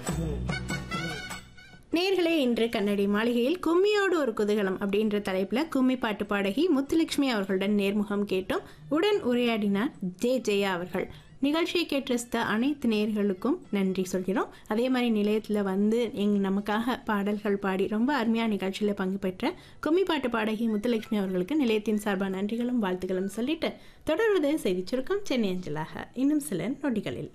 நேர்களே இன்று கண்ணடி மாளிகையில் கும்மியோடு ஒரு குதூகலம் அப்படின்ற தலைப்பில் கும்மி பாட்டு பாடகி முத்துலட்சுமி அவர்களுடன் நேர்முகம் கேட்டோம் உடன் உரையாடினார் ஜே ஜெயா அவர்கள் நிகழ்ச்சியை கேட்டு ரசித்த அனைத்து நேர்களுக்கும் நன்றி சொல்கிறோம் அதே மாதிரி நிலையத்தில் வந்து எங் நமக்காக பாடல்கள் பாடி ரொம்ப அருமையான நிகழ்ச்சியில் பங்கு பெற்ற கும்மி பாட்டு பாடகி முத்துலட்சுமி அவர்களுக்கு நிலையத்தின் சார்பாக நன்றிகளும் வாழ்த்துக்களும் சொல்லிட்டு தொடர்வது செய்தி சுருக்கம் சென்னை அஞ்சலாக இன்னும் சில நொடிகளில்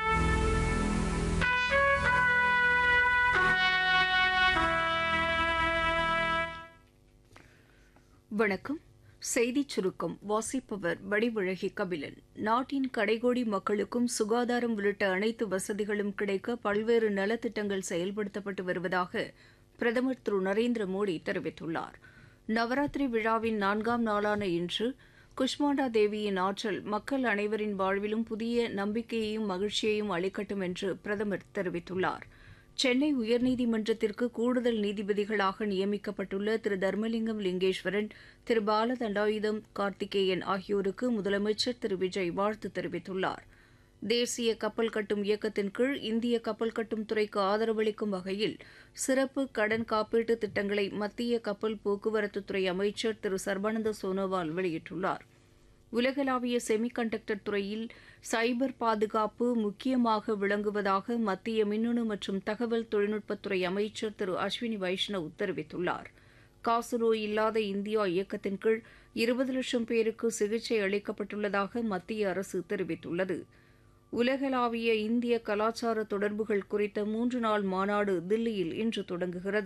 வணக்கம் செய்திச் சுருக்கம் வாசிப்பவர் வடிவழகி கபிலன் நாட்டின் கடைகோடி மக்களுக்கும் சுகாதாரம் உள்ளிட்ட அனைத்து வசதிகளும் கிடைக்க பல்வேறு நலத்திட்டங்கள் செயல்படுத்தப்பட்டு வருவதாக பிரதமர் திரு நரேந்திர மோடி தெரிவித்துள்ளார் நவராத்திரி விழாவின் நான்காம் நாளான இன்று குஷ்மாண்டா தேவியின் ஆற்றல் மக்கள் அனைவரின் வாழ்விலும் புதிய நம்பிக்கையையும் மகிழ்ச்சியையும் அளிக்கட்டும் என்று பிரதமர் தெரிவித்துள்ளார் சென்னை உயர்நீதிமன்றத்திற்கு கூடுதல் நீதிபதிகளாக நியமிக்கப்பட்டுள்ள திரு தர்மலிங்கம் லிங்கேஸ்வரன் திரு பாலதண்டாயுதம் கார்த்திகேயன் ஆகியோருக்கு முதலமைச்சர் திரு விஜய் வாழ்த்து தெரிவித்துள்ளார் தேசிய கப்பல் கட்டும் இயக்கத்தின் கீழ் இந்திய கப்பல் கட்டும் துறைக்கு ஆதரவளிக்கும் வகையில் சிறப்பு கடன் காப்பீட்டு திட்டங்களை மத்திய கப்பல் போக்குவரத்துத்துறை அமைச்சர் திரு சர்பானந்த சோனோவால் வெளியிட்டுள்ளார் உலகளாவிய செமிகண்டக்டர் துறையில் சைபர் பாதுகாப்பு முக்கியமாக விளங்குவதாக மத்திய மின்னணு மற்றும் தகவல் தொழில்நுட்பத்துறை அமைச்சர் திரு அஸ்வினி வைஷ்ணவ் தெரிவித்துள்ளார் காசநோய் இல்லாத இந்தியா இயக்கத்தின் கீழ் இருபது லட்சம் பேருக்கு சிகிச்சை அளிக்கப்பட்டுள்ளதாக மத்திய அரசு தெரிவித்துள்ளது உலகளாவிய இந்திய கலாச்சார தொடர்புகள் குறித்த மூன்று நாள் மாநாடு தில்லியில் இன்று தொடங்குகிறது